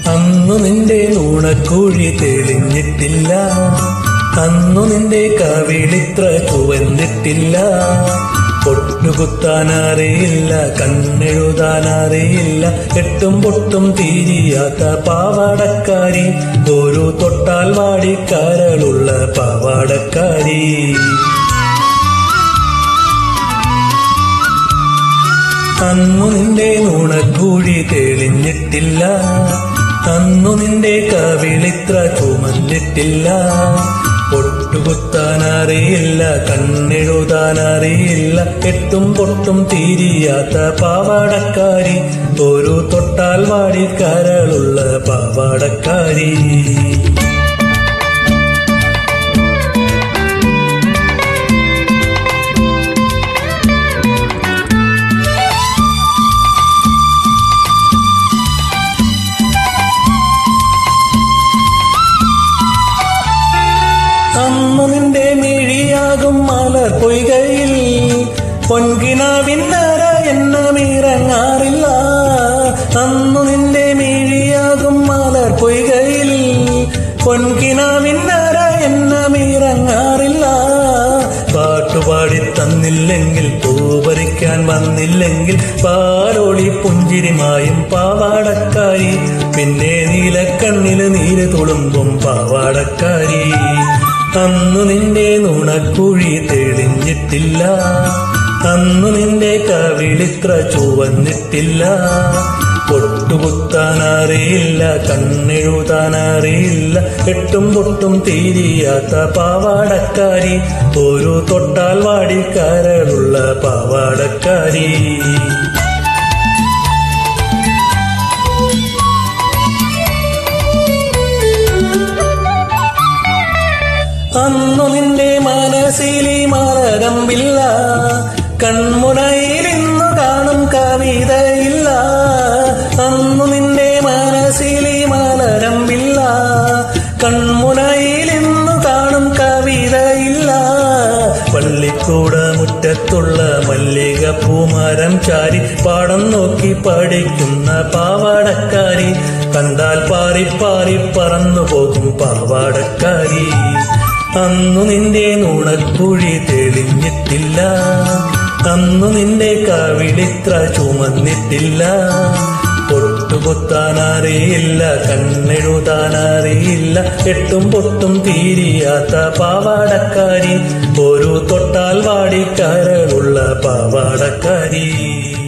അന്നു നിന്റെ നുണക്കുഴി തെളിഞ്ഞിട്ടില്ല അന്നു നിന്റെ കവിളിത്ര ചുവന്നിട്ടില്ല പൊട്ടുകുത്താനറിയില്ല കണ്ണെഴുതാനറിയില്ല എട്ടും പൊട്ടും തീരിയാത്ത പാവാടക്കാരി ഒരു തൊട്ടാൽ വാടിക്കാരളുള്ള പാവാടക്കാരി അന്നു നിന്റെ നുണക്കുഴി തെളിഞ്ഞിട്ടില്ല അന്നു നിന്റെ കവിളിത്ര ചുമന്നിട്ടില്ല പൊട്ടുകുത്താനറിയില്ല കണ്ണെഴുതാനറിയില്ല എട്ടും പൊട്ടും തീരിയാത്ത പാവാടക്കാരി ഒരു തൊട്ടാൽ വാടിക്കരളുള്ള പാവാടക്കാരി അന്നു നിന്റെ മിഴിയാകും മലർ പൊയ്കയിൽ പൊൻകിനാവിന്നര എന്നമിറങ്ങാറില്ല അന്നു നിന്റെ മിഴിയാകും മലർ പൊയ്കയിൽ പൊൻകിനാവിന്നര എന്നമിറങ്ങാറില്ല പാട്ടുപാടി തന്നില്ലെങ്കിൽ പൂപറിക്കാൻ വന്നില്ലെങ്കിൽ പാലോളി പുഞ്ചിരിമായും പാവാടക്കാരി പിന്നെ നീലക്കണ്ണില് നീര് തുളുമ്പും പാവാടക്കാരി അന്നു നിന്റെ നുണക്കുഴി തെളിഞ്ഞിട്ടില്ല അന്നു നിന്റെ കവിളിത്ര ചുവന്നിട്ടില്ല പൊട്ടുകുത്താനറിയില്ല കണ്ണെഴുതാനറിയില്ല എട്ടും പൊട്ടും തീരിയാത്ത പാവാടക്കാരി ഒരു തൊട്ടാൽ വാടിക്കാരളുള്ള പാവാടക്കാരി അന്നു നിന്റെ മനസ്സിലി മറകമ്പില്ല കൺമുനയിലിന്നു കാണും കവിതയില്ല അന്നു നിന്റെ മനസ്സിലി മലരമ്പില്ല കൺമുനയിലിന്നു കാണും കവിതയില്ല പള്ളിക്കൂട മുറ്റത്തുള്ള മല്ലിക പൂമരം ചാരി പാടം നോക്കി പഠിക്കുന്ന പാവാടക്കാരി കണ്ടാൽ പാറി പാറി പറന്നു പോകും പാവാടക്കാരി അന്നു നിന്റെ നുണക്കുഴി തെളിഞ്ഞിട്ടില്ല അന്നു നിന്റെ കവിളിത്ര ചുമന്നിട്ടില്ല പൊട്ടുകുത്താനറിയില്ല കണ്ണെഴുതാനറിയില്ല എട്ടും പൊട്ടും തീരിയാത്ത പാവാടക്കാരി ഒരു തൊട്ടാൽ വാടിക്കാരളുള്ള പാവാടക്കാരി